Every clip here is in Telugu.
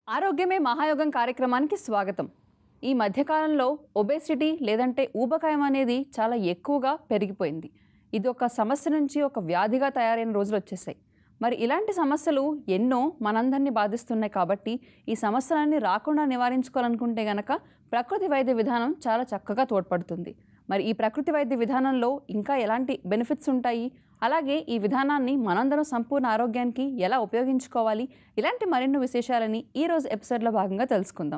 ఆరోగ్యమే మహాయోగం కార్యక్రమానికి స్వాగతం ఈ మధ్యకాలంలో ఒబేసిటీ లేదంటే ఊబకాయం అనేది చాలా ఎక్కువగా పెరిగిపోయింది ఇది ఒక సమస్య నుంచి ఒక వ్యాధిగా తయారైన రోజులు వచ్చేసాయి మరి ఇలాంటి సమస్యలు ఎన్నో మనందరినీ బాధిస్తున్నాయి కాబట్టి ఈ సమస్యలన్నీ రాకుండా నివారించుకోవాలనుకుంటే గనక ప్రకృతి వైద్య విధానం చాలా చక్కగా తోడ్పడుతుంది మరి ఈ ప్రకృతి వైద్య విధానంలో ఇంకా ఎలాంటి బెనిఫిట్స్ ఉంటాయి అలాగే ఈ విధానాన్ని మనందరం సంపూర్ణ ఆరోగ్యానికి ఎలా ఉపయోగించుకోవాలి ఇలాంటి మరెన్నో విశేషాలని ఈ రోజు ఎపిసోడ్లో భాగంగా తెలుసుకుందాం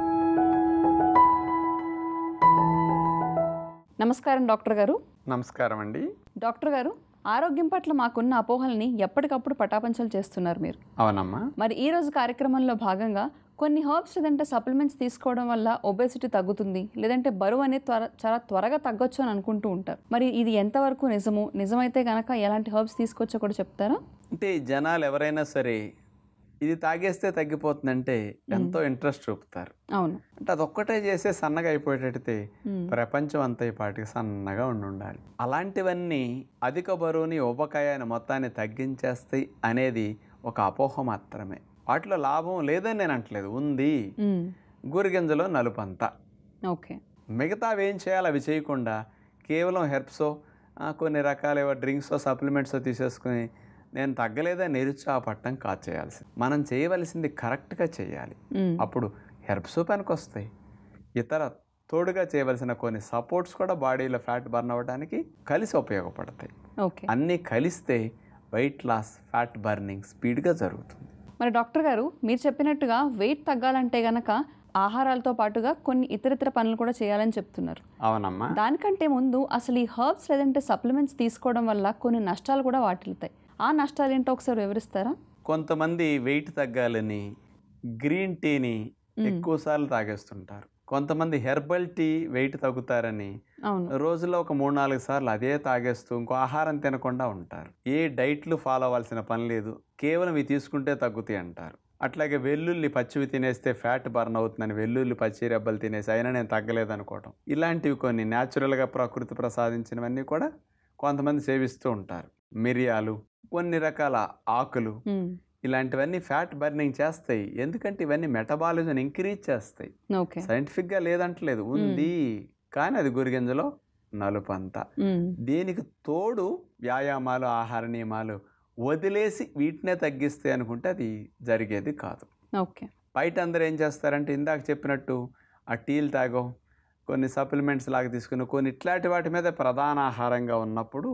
నమస్కారం డాక్టర్ గారు నమస్కారం అండి డాక్టర్ గారు ఆరోగ్యం పట్ల మాకున్న అపోహల్ని ఎప్పటికప్పుడు పటాపంచలు చేస్తున్నారు మీరు అవునమ్మా మరి ఈ రోజు కార్యక్రమంలో భాగంగా కొన్ని హర్బ్స్ లేదంటే సప్లిమెంట్స్ తీసుకోవడం వల్ల ఒబేసిటీ తగ్గుతుంది లేదంటే బరువు అనేది త్వర చాలా త్వరగా తగ్గొచ్చు అని అనుకుంటూ ఉంటారు మరి ఇది ఎంతవరకు నిజము నిజమైతే గనక ఎలాంటి హర్బ్స్ తీసుకోవచ్చో కూడా చెప్తారా అంటే ఈ జనాలు ఎవరైనా సరే ఇది తాగేస్తే తగ్గిపోతుందంటే ఎంతో ఇంట్రెస్ట్ చూపుతారు అవును అంటే అదొక్కటే చేసే సన్నగా అయిపోయేటట్టే మ్మ్. ప్రపంచం అంతా ఈ పాటికి సన్నగా ఉండి ఉండాలి అలాంటివన్నీ అధిక బరువుని ఉపకాయాన్ని మొత్తాన్ని తగ్గించేస్తాయి అనేది ఒక అపోహ మాత్రమే వాటిలో లాభం లేదని నేను అంటలేదు ఉంది మ్మ్. గురిగింజలో నలుపంతా ఓకే మిగతా ఏం చేయాలి అవి చేయకుండా కేవలం హెర్బ్సో ఆ, కొన్ని రకాల ఏవో డ్రింక్సో సప్లిమెంట్సో తీసేసుకుని నేను తగ్గలేదని నిరుత్సాహపడటం కాదు చేయాల్సింది మనం చేయవలసింది కరెక్ట్గా చేయాలి మ్మ్. అప్పుడు హెర్బ్స్ పనికి వస్తాయి ఇతర తోడుగా చేయవలసిన కొన్ని సపోర్ట్స్ కూడా బాడీలో ఫ్యాట్ బర్న్ అవ్వడానికి కలిసి ఉపయోగపడతాయి ఓకే అన్నీ కలిస్తే వెయిట్ లాస్ ఫ్యాట్ బర్నింగ్ స్పీడ్గా జరుగుతుంది మరి డాక్టర్ గారు మీరు చెప్పినట్టుగా వెయిట్ తగ్గాలంటే గనక ఆహారాలతో పాటుగా కొన్ని ఇతరితర పనులు కూడా చేయాలని చెప్తున్నారు అవునమ్మా దానికంటే ముందు అసలు ఈ హర్బ్స్ లేదంటే సప్లిమెంట్స్ తీసుకోవడం వల్ల కొన్ని నష్టాలు కూడా వాటిల్తాయి ఆ నష్టాలు ఏంటో ఒకసారి వివరిస్తారా కొంతమంది వెయిట్ తగ్గాలని గ్రీన్ టీని ఎక్కువసార్లు తాగేస్తుంటారు కొంతమంది హెర్బల్ టీ వెయిట్ తగ్గుతారని అవును రోజులో ఒక మూడు నాలుగు సార్లు అదే తాగేస్తూ ఇంకో ఆహారం తినకుండా ఉంటారు ఏ డైట్లు ఫాలో అవ్వాల్సిన పని లేదు కేవలం ఇవి తీసుకుంటే తగ్గుతాయి అంటారు అట్లాగే వెల్లుల్లి పచ్చివి తినేస్తే ఫ్యాట్ బర్న్ అవుతుందని వెల్లుల్లి పచ్చి రెబ్బలు తినేసి అయినా నేను తగ్గలేదు అనుకోవటం ఇలాంటివి కొన్ని న్యాచురల్గా ప్రకృతి ప్రసాదించినవన్నీ కూడా కొంతమంది సేవిస్తూ ఉంటారు మిరియాలు కొన్ని రకాల ఆకులు మ్మ్. ఇలాంటివన్నీ ఫ్యాట్ బర్నింగ్ చేస్తాయి ఎందుకంటే ఇవన్నీ మెటబాలిజం ఇంక్రీజ్ చేస్తాయి ఓకే సైంటిఫిక్గా లేదంటలేదు ఉంది కానీ అది గురిగింజలో నలుపంతా మ్మ్. దీనికి తోడు వ్యాయామాలు ఆహార నియమాలు వదిలేసి వీటినే తగ్గిస్తే అనుకుంటే అది జరిగేది కాదు ఓకే బయట అందరూ ఏం చేస్తారంటే ఇందాక చెప్పినట్టు ఆ టీలు తాగో కొన్ని సప్లిమెంట్స్ లాగా తీసుకుని కొన్ని ఇట్లాంటి వాటి మీద ప్రధాన ఆహారంగా ఉన్నప్పుడు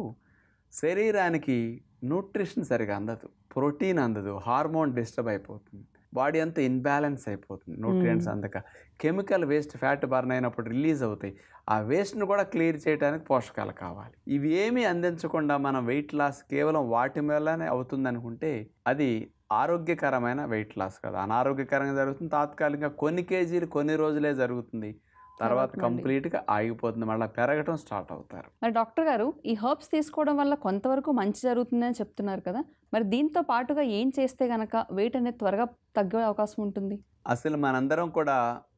శరీరానికి న్యూట్రిషన్ సరిగా అందదు ప్రోటీన్ అందదు హార్మోన్ డిస్టర్బ్ అయిపోతుంది బాడీ అంతా ఇన్బ్యాలెన్స్ అయిపోతుంది న్యూట్రియంట్స్ అందక కెమికల్ వేస్ట్ ఫ్యాట్ బర్న్ అయినప్పుడు రిలీజ్ అవుతాయి ఆ వేస్ట్ను కూడా క్లియర్ చేయడానికి పోషకాలు కావాలి ఇవి ఏమీ అందించకుండా మనం వెయిట్ లాస్ కేవలం వాటి వల్లనే అవుతుంది అనుకుంటే అది ఆరోగ్యకరమైన వెయిట్ లాస్ కాదు అనారోగ్యకరంగా జరుగుతుంది తాత్కాలికంగా కొన్ని కేజీలు కొన్ని రోజులే జరుగుతుంది తర్వాత తర్వాత మళ్ళీ. కంప్లీట్గా ఆగిపోతుంది మళ్ళీ పెరగటం స్టార్ట్ అవుతారు మరి డాక్టర్ గారు ఈ హర్బ్స్ తీసుకోవడం వల్ల కొంతవరకు మంచి జరుగుతుందని చెప్తున్నారు కదా మరి దీంతో పాటుగా ఏం చేస్తే గనక వెయిట్ అనేది త్వరగా తగ్గే అవకాశం ఉంటుంది అసలు మనందరం కూడా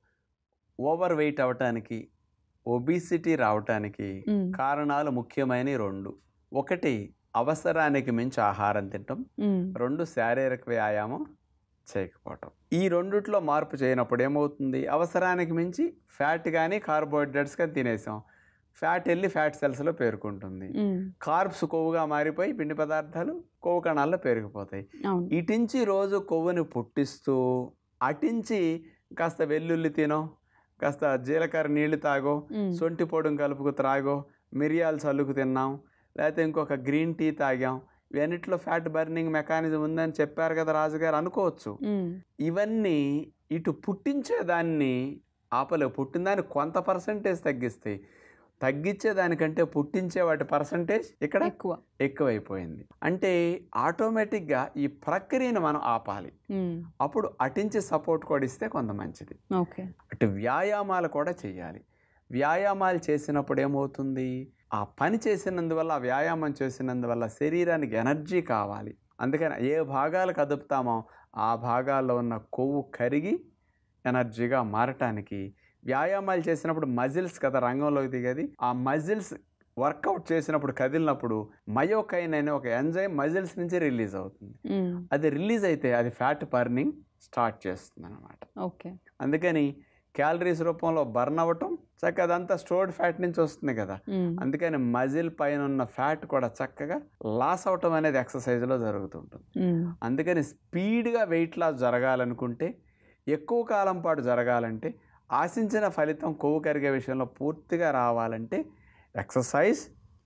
ఓవర్ వెయిట్ అవటానికి ఒబిసిటీ రావటానికి మ్మ్. కారణాలు ముఖ్యమైన రెండు ఒకటి అవసరానికి మించి ఆహారం తినటం మ్మ్. రెండు శారీరక వ్యాయామం చేయకపోవటం ఈ రెండిట్లో మార్పు చేయనప్పుడు ఏమవుతుంది అవసరానికి మించి ఫ్యాట్ కానీ కార్బోహైడ్రేట్స్ కానీ తినేసాం ఫ్యాట్ వెళ్ళి ఫ్యాట్ సెల్స్లో పేరుకుంటుంది మ్మ్. కార్బ్స్ కొవ్వుగా మారిపోయి పిండి పదార్థాలు కొవ్వు కణాల్లో పెరిగిపోతాయి అవును ఇటించి రోజు కొవ్వుని పుట్టిస్తూ అటించి కాస్త వెల్లుల్లి తినో కాస్త జీలకర్ర నీళ్లు తాగో మ్మ్. సొంటి పొడుం కలుపుకు త్రాగో మిరియాలు చల్లుకు తిన్నాం లేకపోతే ఇంకొక గ్రీన్ టీ తాగాం ఇవన్నిట్లో ఫ్యాట్ బర్నింగ్ మెకానిజం ఉందని చెప్పారు కదా రాజుగారు అనుకోవచ్చు మ్మ్. ఇవన్నీ ఇటు పుట్టించేదాన్ని ఆపలేవు పుట్టిందాన్ని కొంత పర్సంటేజ్ తగ్గిస్తాయి తగ్గించే దానికంటే పుట్టించే వాటి పర్సంటేజ్ ఇక్కడ ఎక్కువ ఎక్కువైపోయింది అంటే ఆటోమేటిక్గా ఈ ప్రక్రియను మనం ఆపాలి మ్మ్. అప్పుడు అటించి సపోర్ట్ కూడా ఇస్తే కొంత మంచిది ఓకే అటు వ్యాయామాలు కూడా చేయాలి వ్యాయామాలు చేసినప్పుడు ఏమవుతుంది ఆ పని చేసినందువల్ల ఆ వ్యాయామం చేసినందువల్ల శరీరానికి ఎనర్జీ కావాలి అందుకని ఏ భాగాలు కదుపుతామో ఆ భాగాల్లో ఉన్న కొవ్వు కరిగి ఎనర్జీగా మారటానికి వ్యాయామాలు చేసినప్పుడు మజిల్స్ కదా రంగంలోకి దిగేది ఆ మజిల్స్ వర్కౌట్ చేసినప్పుడు కదిలినప్పుడు మయోకైన్ అనే ఒక ఎంజైమ్ మజిల్స్ నుంచి రిలీజ్ అవుతుంది మ్మ్. అది రిలీజ్ అయితే అది ఫ్యాట్ బర్నింగ్ స్టార్ట్ చేస్తుంది అనమాట ఓకే అందుకని క్యాలరీస్ రూపంలో బర్న్ అవ్వటం చక్కగా అదంతా స్టోర్డ్ ఫ్యాట్ నుంచి వస్తుంది కదా మ్మ్. అందుకని మజిల్ పైన ఉన్న ఫ్యాట్ కూడా చక్కగా లాస్ అవటం అనేది ఎక్సర్సైజ్లో జరుగుతుంటుంది మ్మ్. అందుకని స్పీడ్గా వెయిట్ లాస్ జరగాలనుకుంటే ఎక్కువ కాలం పాటు జరగాలంటే ఆశించిన ఫలితం కొవ్వు కరిగే విషయంలో పూర్తిగా రావాలంటే ఎక్సర్సైజ్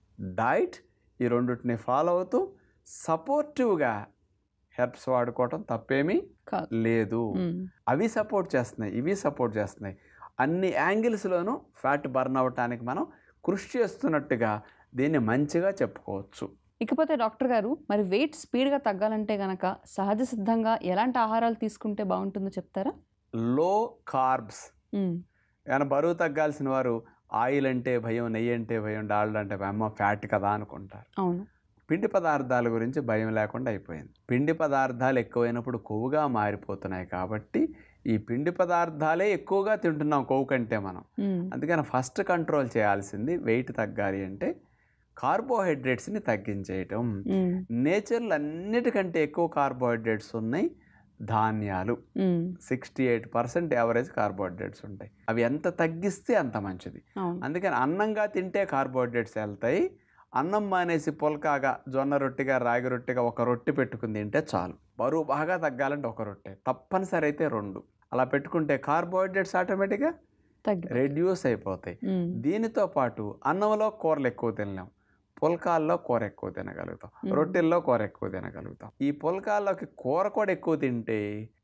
డైట్ ఈ రెండింటిని ఫాలో అవుతూ సపోర్టివ్గా హెర్బ్స్ వాడుకోవటం తప్పేమీ కాదు లేదు మ్మ్. అవి సపోర్ట్ చేస్తున్నాయి ఇవి సపోర్ట్ చేస్తున్నాయి అన్ని యాంగిల్స్లోనూ ఫ్యాట్ బర్న్ అవ్వటానికి మనం కృషి చేస్తున్నట్టుగా దీన్ని మంచిగా చెప్పుకోవచ్చు ఇకపోతే డాక్టర్ గారు మరి వెయిట్ స్పీడ్గా తగ్గాలంటే గనక సహజ సిద్ధంగా ఎలాంటి ఆహారాలు తీసుకుంటే బాగుంటుందో చెప్తారా లో కార్బ్స్ మ్మ్. ఏమైనా బరువు తగ్గాల్సిన వారు ఆయిల్ అంటే భయం నెయ్యి అంటే భయం డాల్డా అంటే భయం అమ్మ ఫ్యాట్ కదా అనుకుంటారు అవును పిండి పదార్థాల గురించి భయం లేకుండా అయిపోయింది పిండి పదార్థాలు ఎక్కువైనప్పుడు కొవ్వుగా మారిపోతున్నాయి కాబట్టి ఈ పిండి పదార్థాలే ఎక్కువగా తింటున్నాం కొవ్వు కంటే మనం మ్మ్. అందుకని ఫస్ట్ కంట్రోల్ చేయాల్సింది వెయిట్ తగ్గాలి అంటే కార్బోహైడ్రేట్స్ని తగ్గించేయటం మ్మ్. నేచర్లో అన్నిటికంటే ఎక్కువ కార్బోహైడ్రేట్స్ ఉన్నాయి ధాన్యాలు మ్మ్. Sixty eight percent average carbohydrates ఉంటాయి అవి ఎంత తగ్గిస్తే అంత మంచిది అవును అందుకని అన్నంగా తింటే కార్బోహైడ్రేట్స్ వెళ్తాయి అన్నం మానేసి పొలకాగా జొన్న రొట్టిగా రాగి రొట్టిగా ఒక రొట్టె పెట్టుకుని తింటే చాలు బరువు బాగా తగ్గాలంటే ఒక రొట్టె తప్పనిసరి అయితే రెండు అలా పెట్టుకుంటే కార్బోహైడ్రేట్స్ ఆటోమేటిక్గా తగ్గి రెడ్యూస్ అయిపోతాయి మ్మ్. దీనితో పాటు అన్నంలో కూరలు ఎక్కువ తినలేం పుల్కాల్లో కూర ఎక్కువ తినగలుగుతాం మ్మ్. రొట్టెల్లో కూర ఎక్కువ తినగలుగుతాం ఈ పుల్కాల్లోకి కూర కూడా ఎక్కువ తింటే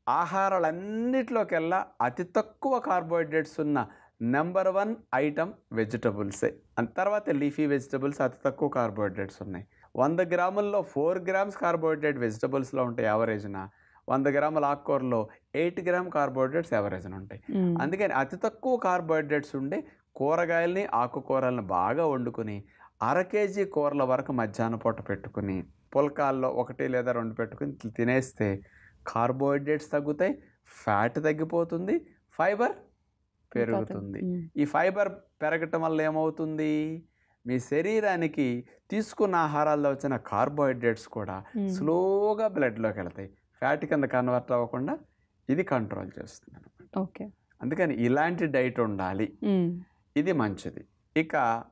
ఆహారాలన్నిటిలోకెల్లా అతి తక్కువ కార్బోహైడ్రేట్స్ ఉన్న నెంబర్ వన్ ఐటమ్ వెజిటబుల్సే అంత తర్వాత లీఫీ వెజిటబుల్స్ అతి తక్కువ కార్బోహైడ్రేట్స్ ఉన్నాయి వంద గ్రాముల్లో ఫోర్ గ్రామ్స్ కార్బోహైడ్రేట్ వెజిటబుల్స్లో ఉంటాయి యావరేజ్న వంద గ్రాముల ఆకుకూరలో ఎయిట్ గ్రామ్ కార్బోహైడ్రేట్స్ యావరేజ్న ఉంటాయి మ్మ్. అందుకని అతి తక్కువ కార్బోహైడ్రేట్స్ ఉండే కూరగాయల్ని ఆకుకూరలను బాగా వండుకుని అర కేజీ కూరల వరకు మధ్యాహ్నం పూట పెట్టుకుని పుల్కాల్లో ఒకటి లేదా రెండు పెట్టుకుని తి- తినేస్తే కార్బోహైడ్రేట్స్ తగ్గుతాయి ఫ్యాట్ తగ్గిపోతుంది ఫైబర్ పెరుగుతుంది మ్మ్. ఈ ఫైబర్ పెరగటం వల్ల ఏమవుతుంది మీ శరీరానికి తీసుకున్న ఆహారాల్లో వచ్చిన కార్బోహైడ్రేట్స్ కూడా మ్మ్. స్లోగా బ్లడ్లోకి వెళ్తాయి ఫ్యాట్ కింద కన్వర్ట్ అవ్వకుండా ఇది కంట్రోల్ చేస్తుంది అనమాట ఓకే అందుకని ఇలాంటి డైట్ ఉండాలి మ్మ్. ఇది మంచిది ఇక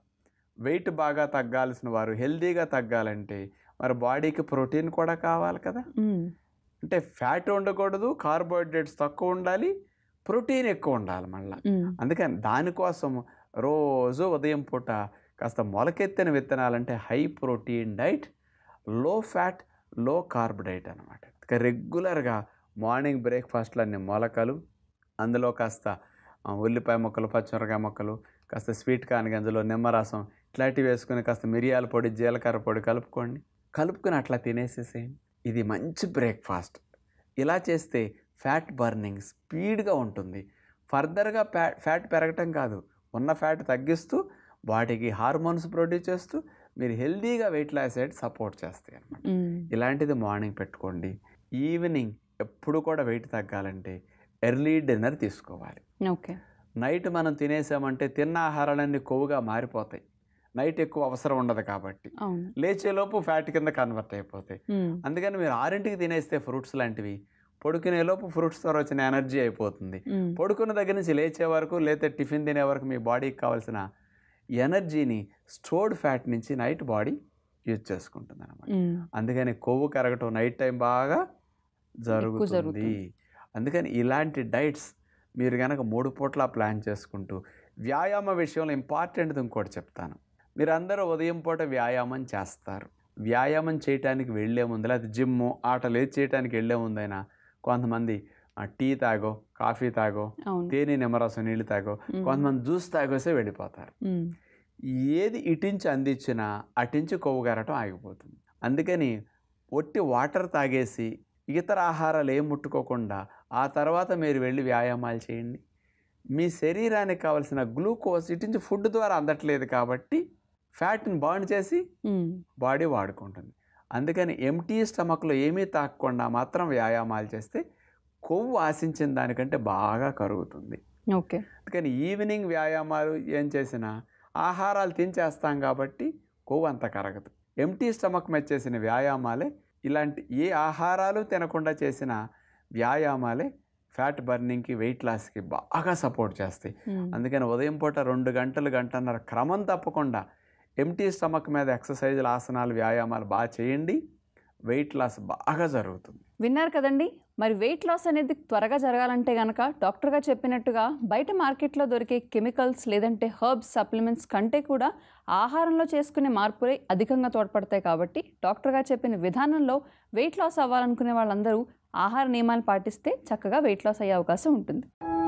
వెయిట్ బాగా తగ్గాల్సిన వారు హెల్తీగా తగ్గాలంటే మరి బాడీకి ప్రోటీన్ కూడా కావాలి కదా మ్మ్. అంటే ఫ్యాట్ ఉండకూడదు కార్బోహైడ్రేట్స్ తక్కువ ఉండాలి ప్రోటీన్ ఎక్కువ ఉండాలి మళ్ళీ మ్మ్. అందుకని దానికోసం రోజు ఉదయం పూట కాస్త మొలకెత్తిన విత్తనాలంటే high protein diet low fat low carb diet అనమాట ఇక రెగ్యులర్గా మార్నింగ్ బ్రేక్ఫాస్ట్లో అన్ని మొలకలు అందులో కాస్త ఆ, ఉల్లిపాయ ముక్కలు పచ్చిమిరకాయ ముక్కలు కాస్త స్వీట్ కార్న్ గంజలో నిమ్మరసం ఇట్లాంటివి వేసుకుని కాస్త మిరియాల పొడి జీలకర్ర పొడి కలుపుకోండి కలుపుకొని అట్లా తినేసేసేయండి ఇది మంచి బ్రేక్ఫాస్ట్ ఇలా చేస్తే ఫ్యాట్ బర్నింగ్ స్పీడ్గా ఉంటుంది ఫర్దర్గా ఫ్యా ఫ్యాట్ పెరగటం కాదు ఉన్న ఫ్యాట్ తగ్గిస్తూ వాటికి హార్మోన్స్ ప్రొడ్యూస్ చేస్తూ మీరు హెల్దీగా వెయిట్ లాస్ అయ్యేది సపోర్ట్ చేస్తాయి అన్నమాట మ్మ్. ఇలాంటిది మార్నింగ్ పెట్టుకోండి ఈవినింగ్ ఎప్పుడు కూడా వెయిట్ తగ్గాలంటే ఎర్లీ డిన్నర్ తీసుకోవాలి ఓకే నైట్ మనం తినేసామంటే తిన్న ఆహారాలన్నీ కొవ్వుగా మారిపోతాయి నైట్ ఎక్కువ అవసరం ఉండదు కాబట్టి అవును లేచేలోపు ఫ్యాట్ కింద కన్వర్ట్ అయిపోతాయి మ్మ్. అందుకని మీరు ఆరింటికి తినేస్తే ఫ్రూట్స్ లాంటివి పడుకునేలోపు ఫ్రూట్స్ ద్వారా వచ్చిన ఎనర్జీ అయిపోతుంది మ్మ్. పడుకున్న దగ్గర నుంచి లేచే వరకు లేతే టిఫిన్ తినే వరకు మీ బాడీకి కావాల్సిన ఎనర్జీని స్టోర్డ్ ఫ్యాట్ నుంచి నైట్ బాడీ యూజ్ చేసుకుంటుంది అనమాట మ్మ్. అందుకని కొవ్వు కరగటం నైట్ టైం బాగా జరుగుతుంది జరుగుతుంది. అందుకని ఇలాంటి డైట్స్ మీరు కనుక మూడు పూట్ల ప్లాన్ చేసుకుంటూ వ్యాయామ విషయంలో ఇంపార్టెంట్ ఇంకోటి చెప్తాను మీరు అందరూ ఉదయం పూట వ్యాయామం చేస్తారు వ్యాయామం చేయటానికి వెళ్ళే ముందు లేదా జిమ్ ఆటలు ఏది చేయడానికి వెళ్ళే ముందైనా కొంతమంది ఆ, టీ తాగో కాఫీ తాగో అవును తేనె నిమ్మరసం నీళ్ళు తాగో మ్మ్. కొంతమంది జ్యూస్ తాగోసే వెళ్ళిపోతారు మ్మ్. ఏది ఇటించి అందించినా అటించి కొవ్వు గారటం ఆగిపోతుంది అందుకని ఒట్టి వాటర్ తాగేసి ఇతర ఆహారాలు ఏం ముట్టుకోకుండా ఆ తర్వాత మీరు వెళ్ళి వ్యాయామాలు చేయండి మీ శరీరానికి కావలసిన గ్లూకోజ్ ఇటించి ఫుడ్ ద్వారా అందట్లేదు కాబట్టి ఫ్యాట్ని బర్న్ చేసి మ్మ్. బాడీ వాడుకుంటుంది అందుకని ఎంటీ స్టమక్లో ఏమీ తాకకుండా మాత్రం వ్యాయామాలు చేస్తే కొవ్వు ఆశించిన దానికంటే బాగా కరుగుతుంది ఓకే అందుకని ఈవినింగ్ వ్యాయామాలు ఏం చేసినా ఆహారాలు తినేస్తాం కాబట్టి కొవ్వు అంత కరగదు ఎంటీ స్టమక్ మీద చేసిన వ్యాయామాలే ఇలాంటి ఏ ఆహారాలు తినకుండా చేసిన వ్యాయామాలే ఫ్యాట్ బర్నింగ్కి వెయిట్ లాస్కి బాగా సపోర్ట్ చేస్తాయి మ్మ్. అందుకని ఉదయం పూట రెండు గంటలు గంటన్నర క్రమం తప్పకుండా ఎంటీ స్టమక్ మీద ఎక్సర్సైజులు ఆసనాలు వ్యాయామాలు బాగా చేయండి వెయిట్ లాస్ బాగా జరుగుతుంది విన్నారు కదండి మరి వెయిట్ లాస్ అనేది త్వరగా జరగాలంటే గనక డాక్టర్ గారు చెప్పినట్టుగా బయట మార్కెట్లో దొరికే కెమికల్స్ లేదంటే హర్బ్స్ సప్లిమెంట్స్ కంటే కూడా ఆహారంలో చేసుకునే మార్పులే అధికంగా తోడ్పడతాయి కాబట్టి డాక్టర్ గారు చెప్పిన విధానంలో వెయిట్ లాస్ అవ్వాలనుకునే వాళ్ళందరూ ఆహార నియమాలు పాటిస్తే చక్కగా వెయిట్ లాస్ అయ్యే అవకాశం ఉంటుంది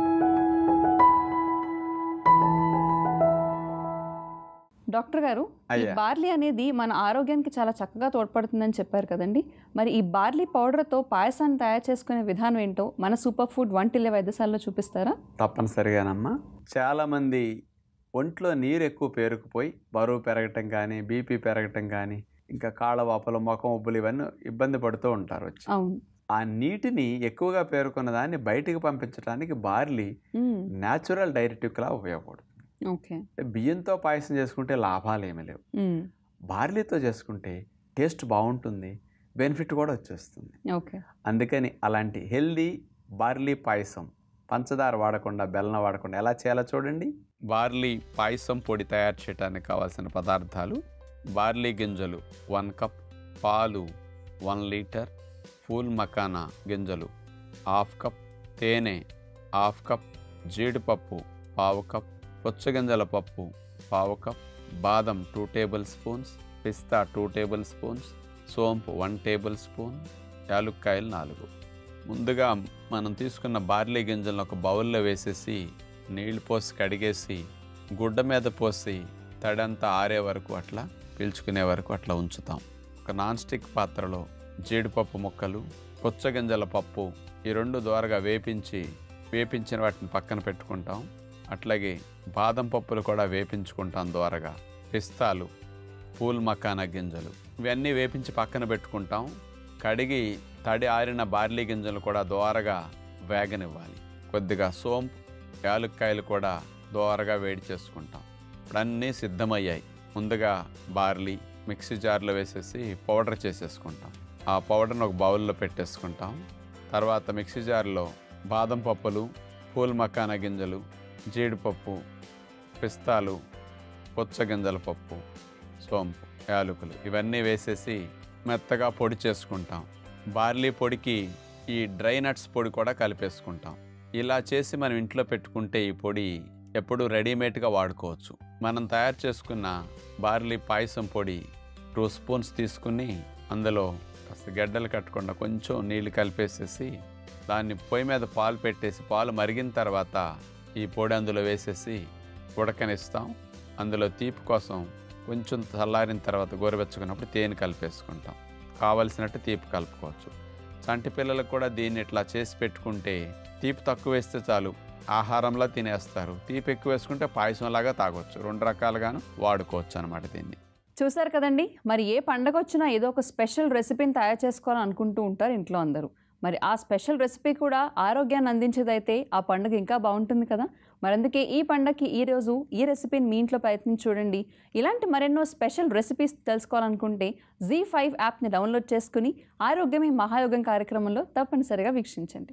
డాక్టర్ గారు ఈ అయ్యా. బార్లీ అనేది మన ఆరోగ్యానికి చాలా చక్కగా తోడ్పడుతుందని చెప్పారు కదండి మరి ఈ బార్లీ పౌడర్తో పాయసాన్ని తయారు చేసుకునే విధానం ఏంటో మన సూపర్ ఫుడ్ వంటిల్లే వైద్యశాలలో చూపిస్తారా తప్పనిసరిగానమ్మా చాలామంది ఒంట్లో నీరు ఎక్కువ పేరుకుపోయి బరువు పెరగటం కానీ బీపీ పెరగటం కానీ ఇంకా కాళ్ళవాపలు ముఖం ఉబ్బులు ఇవన్నీ ఇబ్బంది పడుతూ ఉంటారు వచ్చి అవును ఆ నీటిని ఎక్కువగా పేరుకున్న దాన్ని బయటికి పంపించడానికి బార్లీ మ్మ్. న్యాచురల్ డైరెటిక్లా ఉపయోగపడుతుంది ఓకే అంటే బియ్యంతో పాయసం చేసుకుంటే లాభాలు ఏమీ లేవు మ్మ్. బార్లీతో చేసుకుంటే టేస్ట్ బాగుంటుంది బెనిఫిట్ కూడా వచ్చేస్తుంది ఓకే అందుకని అలాంటి హెల్దీ బార్లీ పాయసం పంచదార వాడకుండా బెల్లం వాడకుండా ఎలా చేయాలో చూడండి బార్లీ పాయసం పొడి తయారు చేయడానికి కావాల్సిన పదార్థాలు బార్లీ గింజలు వన్ కప్ పాలు వన్ లీటర్ ఫూల్ మకానా గింజలు హాఫ్ కప్ తేనె హాఫ్ కప్ జీడిపప్పు పావు కప్ పుచ్చగింజల పప్పు పావు కప్ బాదం టూ టేబుల్ స్పూన్స్ పిస్తా టూ టేబుల్ స్పూన్స్ సోంపు వన్ టేబుల్ స్పూన్ యాలుక్కాయలు నాలుగు ముందుగా మనం తీసుకున్న బార్లీ గింజలను ఒక బౌల్లో వేసేసి నీళ్లు పోసి కడిగేసి గుడ్డ మీద పోసి తడంతా ఆరే వరకు అట్లా పీల్చుకునే వరకు అట్లా ఉంచుతాం ఒక నాన్ స్టిక్ పాత్రలో జీడిపప్పు ముక్కలు పుచ్చగింజల పప్పు ఈ రెండు ద్వారగా వేపించి వేపించిన వాటిని పక్కన పెట్టుకుంటాం అట్లాగే బాదం పప్పులు కూడా వేపించుకుంటాం ద్వారగా పిస్తాలు పూల్ మకానా గింజలు ఇవన్నీ వేపించి పక్కన పెట్టుకుంటాం కడిగి తడి ఆరిన బార్లీ గింజలు కూడా దోరగా వేగనివ్వాలి కొద్దిగా సోంపు యాలుక్కాయలు కూడా దోరగా వేడి చేసుకుంటాం ఇప్పుడు అన్నీ సిద్ధమయ్యాయి ముందుగా బార్లీ మిక్సీ జార్లో వేసేసి పౌడర్ చేసేసుకుంటాం ఆ పౌడర్ని ఒక బౌల్లో పెట్టేసుకుంటాం తర్వాత మిక్సీ జార్లో బాదం పప్పులు పూల్ మకానా గింజలు జీడిపప్పు పిస్తాలు పుచ్చగింజల పప్పు సోంపు యాలకులు ఇవన్నీ వేసేసి మెత్తగా పొడి చేసుకుంటాం బార్లీ పొడికి ఈ డ్రై నట్స్ పొడి కూడా కలిపేసుకుంటాం ఇలా చేసి మనం ఇంట్లో పెట్టుకుంటే ఈ పొడి ఎప్పుడు రెడీమేడ్గా వాడుకోవచ్చు మనం తయారు చేసుకున్న బార్లీ పాయసం పొడి టూ స్పూన్స్ తీసుకుని అందులో కాస్త గడ్డలు కట్టకుండా కొంచెం నీళ్ళు కలిపేసేసి దాన్ని పొయ్యి మీద పాలు పెట్టేసి పాలు మరిగిన తర్వాత ఈ పొడి అందులో వేసేసి ఉడకనిస్తాం అందులో తీపి కోసం కొంచెం చల్లారిన తర్వాత గోరువెచ్చుకున్నప్పుడు తేనె కలిపేసుకుంటాం కావలసినట్టు తీపి కలుపుకోవచ్చు చంటి పిల్లలకు కూడా దీన్ని ఇట్లా చేసి పెట్టుకుంటే తీపి తక్కువ వేస్తే చాలు ఆహారంలో తినేస్తారు తీపి ఎక్కువ వేసుకుంటే పాయసంలాగా తాగొచ్చు రెండు రకాలుగాను వాడుకోవచ్చు అనమాట దీన్ని చూసారు కదండి మరి ఏ పండగ వచ్చినా ఏదో ఒక స్పెషల్ రెసిపీని తయారు చేసుకోవాలని అనుకుంటూ ఉంటారు ఇంట్లో అందరూ మరి ఆ స్పెషల్ రెసిపీ కూడా ఆరోగ్యాన్ని అందించేదైతే ఆ పండుగ ఇంకా బాగుంటుంది కదా మరి అందుకే ఈ పండగకి ఈ రోజు ఈ రెసిపీని మీ ఇంట్లో ప్రయత్నించి చూడండి ఇలాంటి మరెన్నో స్పెషల్ రెసిపీస్ తెలుసుకోవాలనుకుంటే జీ ఫైవ్ యాప్ని డౌన్లోడ్ చేసుకుని ఆరోగ్యమే మహాయోగం కార్యక్రమంలో తప్పనిసరిగా వీక్షించండి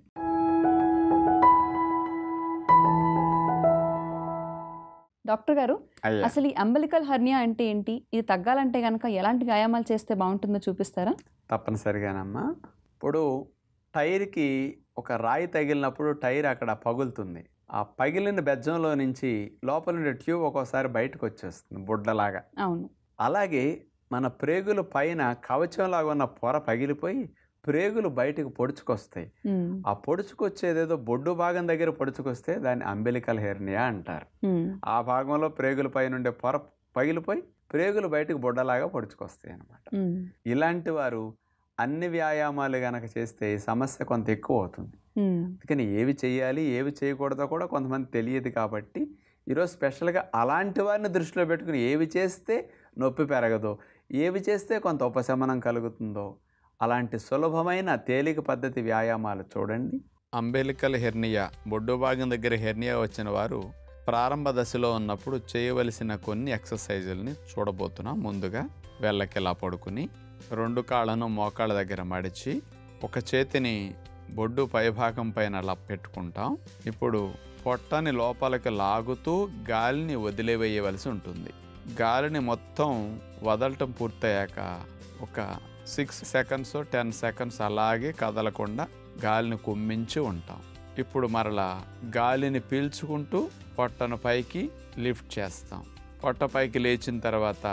డాక్టర్ గారు అయ్యా అసలు ఈ అంబలికల్ హర్నియా అంటే ఏంటి ఇది తగ్గాలంటే కనుక ఎలాంటి వ్యాయామాలు చేస్తే బాగుంటుందో చూపిస్తారా తప్పనిసరిగానమ్మా ఇప్పుడు టైర్కి ఒక రాయి తగిలినప్పుడు టైర్ అక్కడ పగులుతుంది ఆ పగిలిన బెజ్జంలో నుంచి లోపల ఉండే ట్యూబ్ ఒక్కోసారి బయటకు వచ్చేస్తుంది బుడ్డలాగా అవును అలాగే మన ప్రేగుల పైన కవచంలాగా ఉన్న పొర పగిలిపోయి ప్రేగులు బయటకు పొడుచుకొస్తాయి ఉమ్, ఆ పొడుచుకొచ్చేదేదో బొడ్డు భాగం దగ్గర పొడుచుకొస్తే దాన్ని అంబెలికల్ హెర్నియా అంటారు ఉమ్, ఆ భాగంలో ప్రేగుల పైన ఉండే పొర పగిలిపోయి ప్రేగులు బయటకు బొడ్డలాగా పొడుచుకొస్తాయి అన్నమాట ఉమ్, ఇలాంటి వారు అన్ని వ్యాయామాలు గనక చేస్తే ఈ సమస్య కొంత ఎక్కువ అవుతుంది ఉమ్, అందుకని ఏవి చేయాలి ఏవి చేయకూడదో కూడా కొంతమంది తెలియదు కాబట్టి ఈరోజు స్పెషల్గా అలాంటి వారిని దృష్టిలో పెట్టుకుని ఏవి చేస్తే నొప్పి పెరగదో ఏవి చేస్తే కొంత ఉపశమనం కలుగుతుందో అలాంటి సులభమైన తేలిక పద్ధతి వ్యాయామాలు చూడండి అంబెలికల్ హెర్నియా బొడ్డు భాగం దగ్గర హెర్నియా వచ్చిన వారు ప్రారంభ దశలో ఉన్నప్పుడు చేయవలసిన కొన్ని ఎక్సర్సైజుల్ని చూడబోతున్నాం ముందుగా వెళ్ళకిలా పడుకుని రెండు కాళ్ళను మోకాళ్ళ దగ్గర మడిచి ఒక చేతిని బొడ్డు పైభాగం పైన అలా పెట్టుకుంటాం ఇప్పుడు పొట్టని లోపలికి లాగుతూ గాలిని వదిలివేయవలసి ఉంటుంది గాలిని మొత్తం వదలటం పూర్తయ్యాక ఒక సిక్స్ సెకండ్స్ టెన్ సెకండ్స్ అలాగే కదలకుండా గాలిని కుమ్మించి ఉంటాం ఇప్పుడు మరలా గాలిని పీల్చుకుంటూ పొట్టను పైకి లిఫ్ట్ చేస్తాం పొట్ట పైకి లేచిన తర్వాత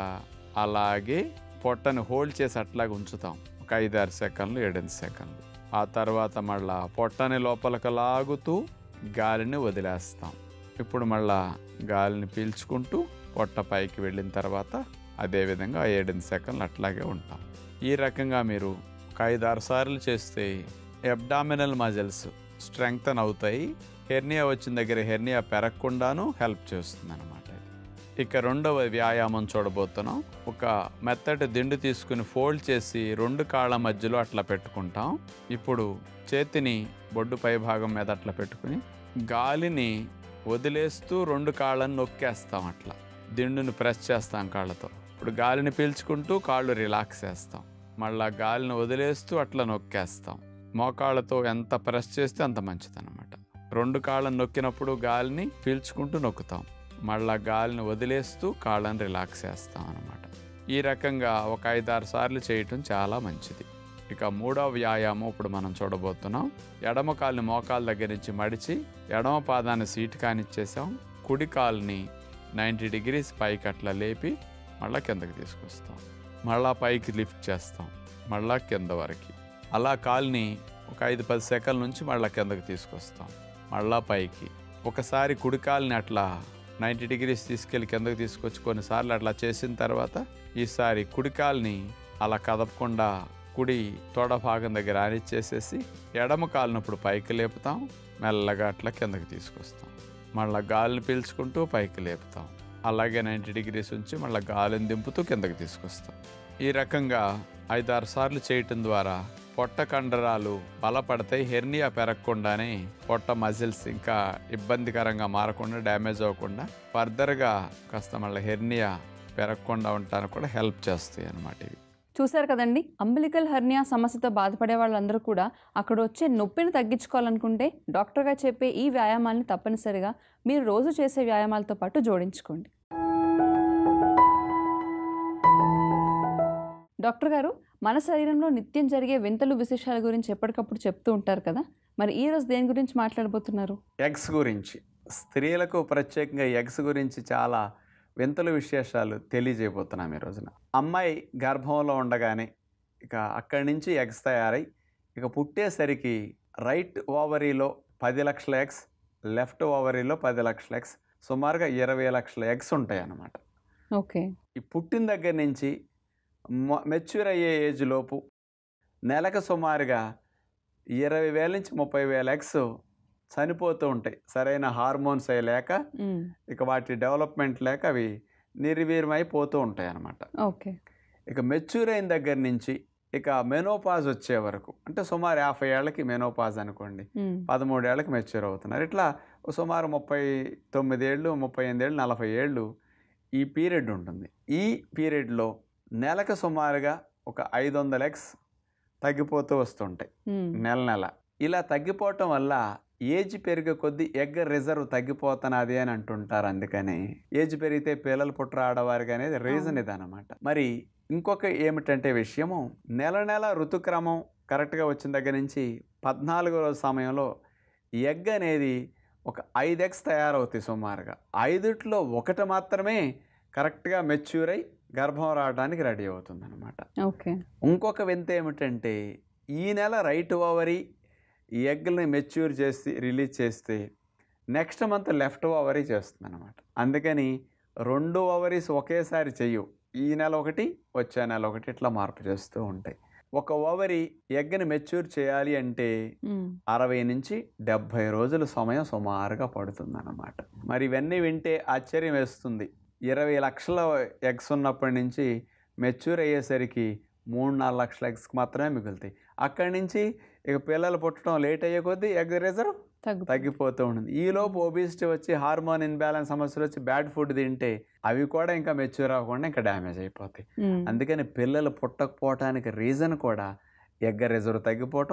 అలాగే పొట్టను హోల్డ్ చేసి అట్లాగే ఉంచుతాం ఒక ఐదారు సెకండ్లు ఏడెనిమిది సెకండ్లు ఆ తర్వాత మళ్ళా పొట్టని లోపలికి లాగుతూ గాలిని వదిలేస్తాం ఇప్పుడు మళ్ళా గాలిని పీల్చుకుంటూ పొట్ట పైకి వెళ్ళిన తర్వాత అదేవిధంగా ఏడెనిమిది సెకండ్లు అట్లాగే ఉంటాం ఈ రకంగా మీరు ఒక ఐదారు సార్లు చేస్తే అబ్డామినల్ మజిల్స్ స్ట్రెంగ్తన్ అవుతాయి హెర్నియా వచ్చిన దగ్గర హెర్నియా పెరగకుండాను హెల్ప్ చేస్తుంది అనమాట ఇక రెండవ వ్యాయామం చూడబోతున్నాం ఒక మెత్తటి దిండు తీసుకుని ఫోల్డ్ చేసి రెండు కాళ్ళ మధ్యలో అట్లా పెట్టుకుంటాం ఇప్పుడు చేతిని బొడ్డు పై భాగం మీద అట్లా పెట్టుకుని గాలిని వదిలేస్తూ రెండు కాళ్ళని నొక్కేస్తాం అట్లా దిండుని ప్రెస్ చేస్తాం కాళ్ళతో ఇప్పుడు గాలిని పీల్చుకుంటూ కాళ్ళు రిలాక్స్ చేస్తాం మళ్ళా గాలిని వదిలేస్తూ అట్లా నొక్కేస్తాం మోకాళ్ళతో ఎంత ప్రెస్ చేస్తే అంత మంచిదన్నమాట రెండు కాళ్ళని నొక్కినప్పుడు గాలిని పీల్చుకుంటూ నొక్కుతాం మళ్ళా గాలిని వదిలేస్తూ కాళ్ళని రిలాక్స్ చేస్తాం అనమాట ఈ రకంగా ఒక ఐదారు సార్లు చేయటం చాలా మంచిది ఇక మూడవ వ్యాయామం ఇప్పుడు మనం చూడబోతున్నాం ఎడమ కాలుని మోకాల దగ్గర నుంచి మడిచి ఎడమ పాదాన్ని సీటు కానిచ్చేసాం కుడి కాలుని నైంటీ డిగ్రీస్ పైకి అట్లా లేపి మళ్ళా కిందకి తీసుకొస్తాం మళ్ళా పైకి లిఫ్ట్ చేస్తాం మళ్ళా కింద వరకు అలా కాల్ని ఒక ఐదు పది సెకండ్ల నుంచి మళ్ళా కిందకి తీసుకొస్తాం మళ్ళా పైకి ఒకసారి కుడి కాల్ని అట్లా నైంటీ డిగ్రీస్ తీసుకెళ్ళి కిందకి తీసుకొచ్చి కొన్నిసార్లు అట్లా చేసిన తర్వాత ఈసారి కుడి కాల్ని అలా కదపకుండా కుడి తొడ భాగం దగ్గర ఆనిచ్చేసేసి ఎడమ కాలుని ఇప్పుడు పైకి లేపుతాం మెల్లగా అట్లా కిందకి తీసుకొస్తాం మళ్ళీ గాలిని పీల్చుకుంటూ పైకి లేపుతాం అలాగే నైంటీ డిగ్రీస్ ఉంచి మళ్ళీ గాలిని దింపుతూ కిందకి తీసుకొస్తాం ఈ రకంగా ఐదారు సార్లు చేయటం ద్వారా పొట్ట కండరాలు బలపడతాయి హెర్నియా పెరగకుండానే పొట్ట మజిల్స్ ఇంకా ఇబ్బందికరంగా మారకుండా డ్యామేజ్ అవ్వకుండా ఫర్దర్గా కాస్త మళ్ళీ హెర్నియా పెరగకుండా ఉండటానికి కూడా హెల్ప్ చేస్తాయి అన్నమాట ఇవి చూశారు కదండి అంబిలికల్ హర్నియా సమస్యతో బాధపడే వాళ్ళందరూ కూడా అక్కడ వచ్చే నొప్పిని తగ్గించుకోవాలనుకుంటే డాక్టర్గా చెప్పే ఈ వ్యాయామాల్ని తప్పనిసరిగా మీరు రోజు చేసే వ్యాయామాలతో పాటు జోడించుకోండి డాక్టర్ గారు మన శరీరంలో నిత్యం జరిగే వింతలు విశేషాల గురించి ఎప్పటికప్పుడు చెప్తూ ఉంటారు కదా మరి ఈ రోజు దేని గురించి మాట్లాడబోతున్నారు ఎగ్స్ గురించి స్త్రీలకు ప్రత్యేకంగా ఎగ్స్ గురించి చాలా వింతల విశేషాలు తెలియజేయబోతున్నాం ఈ రోజున అమ్మాయి గర్భంలో ఉండగానే ఇక అక్కడి నుంచి ఎగ్స్ తయారై ఇక పుట్టేసరికి రైట్ ఓవరీలో పది లక్షల ఎగ్స్ లెఫ్ట్ ఓవరీలో పది లక్షల ఎగ్స్ సుమారుగా ఇరవై లక్షల ఎగ్స్ ఉంటాయి అన్నమాట ఓకే ఈ పుట్టిన దగ్గర నుంచి మెచ్యూర్ అయ్యే ఏజ్ లోపు నెలకు సుమారుగా ఇరవై వేల నుంచి ముప్పై వేల ఎగ్స్ చనిపోతూ ఉంటాయి సరైన హార్మోన్స్ అవి లేక మ్మ్. ఇక వాటి డెవలప్మెంట్ లేక అవి నిర్వీర్యమైపోతూ ఉంటాయి అన్నమాట ఓకే ఇక మెచ్యూర్ అయిన దగ్గర నుంచి ఇక మెనోపాజ్ వచ్చే వరకు అంటే సుమారు యాభై ఏళ్ళకి మెనోపాజ్ అనుకోండి మ్మ్. పదమూడేళ్ళకి మెచ్యూర్ అవుతున్నారు ఇట్లా సుమారు ముప్పై తొమ్మిదేళ్ళు ముప్పై ఎనిమిదేళ్ళు నలభై ఏళ్ళు ఈ పీరియడ్ ఉంటుంది ఈ పీరియడ్లో నెలకు సుమారుగా ఒక ఐదు వందల ఎక్స్ తగ్గిపోతూ వస్తుంటాయి మ్మ్. నెల నెల ఇలా తగ్గిపోవటం వల్ల ఏజ్ పెరిగే కొద్దీ ఎగ్ రిజర్వ్ తగ్గిపోతున్నది అని అంటుంటారు అందుకని ఏజ్ పెరిగితే పిల్లలు పుట్ర ఆడవారికి అనేది రీజన్ అవును. ఇదన్నమాట మరి ఇంకొక ఏమిటంటే విషయము నెల నెల ఋతుక్రమం కరెక్ట్గా వచ్చిన దగ్గర నుంచి పద్నాలుగో రోజు సమయంలో ఎగ్ అనేది ఒక ఐదు ఎగ్స్ తయారవుతాయి సుమారుగా ఐదుట్లో ఒకటి మాత్రమే కరెక్ట్గా మెచ్యూర్ అయి గర్భం రావడానికి రెడీ అవుతుంది ఓకే ఇంకొక వింత ఏమిటంటే ఈ నెల రైట్ ఓవరీ ఈ ఎగ్ని మెచ్యూర్ చేసి రిలీజ్ చేస్తే నెక్స్ట్ మంత్ లెఫ్ట్ ఓవరీ చేస్తుంది అనమాట అందుకని రెండు ఓవరీస్ ఒకేసారి చెయ్యు ఈ నెల ఒకటి వచ్చే నెల ఒకటి ఇట్లా మార్పు చేస్తూ ఉంటాయి ఒక ఓవరీ ఎగ్ని మెచ్యూర్ చేయాలి అంటే మ్మ్. అరవై నుంచి డెబ్భై రోజుల సమయం సుమారుగా పడుతుందన్నమాట మరి ఇవన్నీ వింటే ఆశ్చర్యం వేస్తుంది ఇరవై లక్షల ఎగ్స్ ఉన్నప్పటి నుంచి మెచ్యూర్ అయ్యేసరికి మూడు నాలుగు లక్షల ఎగ్స్ మాత్రమే మిగులుతాయి అక్కడి నుంచి ఇక పిల్లలు పుట్టడం లేట్ అయ్యే కొద్దీ ఎగ్ రిజర్వ్ తగ్గు తగ్గిపోతూ ఉంటుంది ఈలోపు ఒబిసిటీ వచ్చి హార్మోన్ ఇన్బ్యాలెన్స్ సమస్యలు వచ్చి బ్యాడ్ ఫుడ్ తింటే అవి కూడా ఇంకా మెచ్యూర్ అవ్వకుండా ఇంకా డ్యామేజ్ అయిపోతాయి మ్మ్. అందుకని పిల్లలు పుట్టకపోవటానికి రీజన్ కూడా ఎగ్గ రిజర్వ్ తగ్గిపోవటం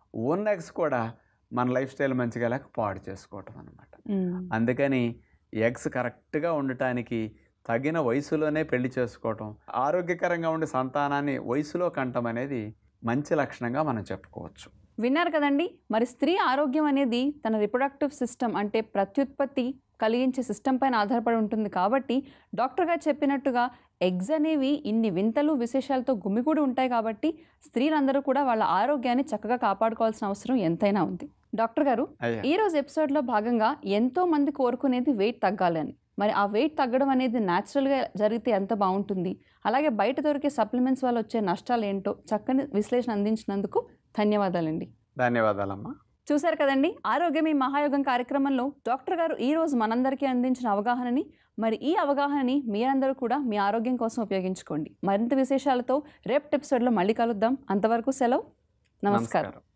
ఉన్న ఎగ్స్ కూడా మన లైఫ్ స్టైల్ మంచిగా లేక పాడు చేసుకోవటం అనమాట మ్మ్. అందుకని ఎగ్స్ కరెక్ట్గా ఉండటానికి తగిన వయసులోనే పెళ్లి చేసుకోవటం ఆరోగ్యకరంగా ఉండే సంతానాన్ని వయసులో కంటం అనేది మంచి లక్షణంగా మనం చెప్పుకోవచ్చు విన్నారు కదండి మరి స్త్రీ ఆరోగ్యం అనేది తన రిప్రొడక్టివ్ సిస్టమ్ అంటే ప్రత్యుత్పత్తి కలిగించే సిస్టమ్ పైన ఆధారపడి ఉంటుంది కాబట్టి డాక్టర్ గారు చెప్పినట్టుగా ఎగ్స్ అనేవి ఇన్ని వింతలు విశేషాలతో గుమిగూడి ఉంటాయి కాబట్టి స్త్రీలందరూ కూడా వాళ్ళ ఆరోగ్యాన్ని చక్కగా కాపాడుకోవాల్సిన అవసరం ఎంతైనా ఉంది డాక్టర్ గారు అయ్యా ఈ రోజు ఎపిసోడ్లో భాగంగా ఎంతో మంది కోరుకునేది వెయిట్ తగ్గాలని మరి ఆ వెయిట్ తగ్గడం అనేది న్యాచురల్గా జరిగితే ఎంత బాగుంటుంది అలాగే బయట దొరికే సప్లిమెంట్స్ వల్ల వచ్చే నష్టాలు ఏంటో చక్కని విశ్లేషణ అందించినందుకు ధన్యవాదాలండి ధన్యవాదాలమ్మా చూశారు కదండి ఆరోగ్యం ఈ మహాయోగం కార్యక్రమంలో డాక్టర్ గారు ఈ రోజు మనందరికీ అందించిన అవగాహనని మరి ఈ అవగాహనని మీరందరూ కూడా మీ ఆరోగ్యం కోసం ఉపయోగించుకోండి మరింత విశేషాలతో రేపటి ఎపిసోడ్లో మళ్ళీ కలుద్దాం అంతవరకు సెలవు నమస్కారం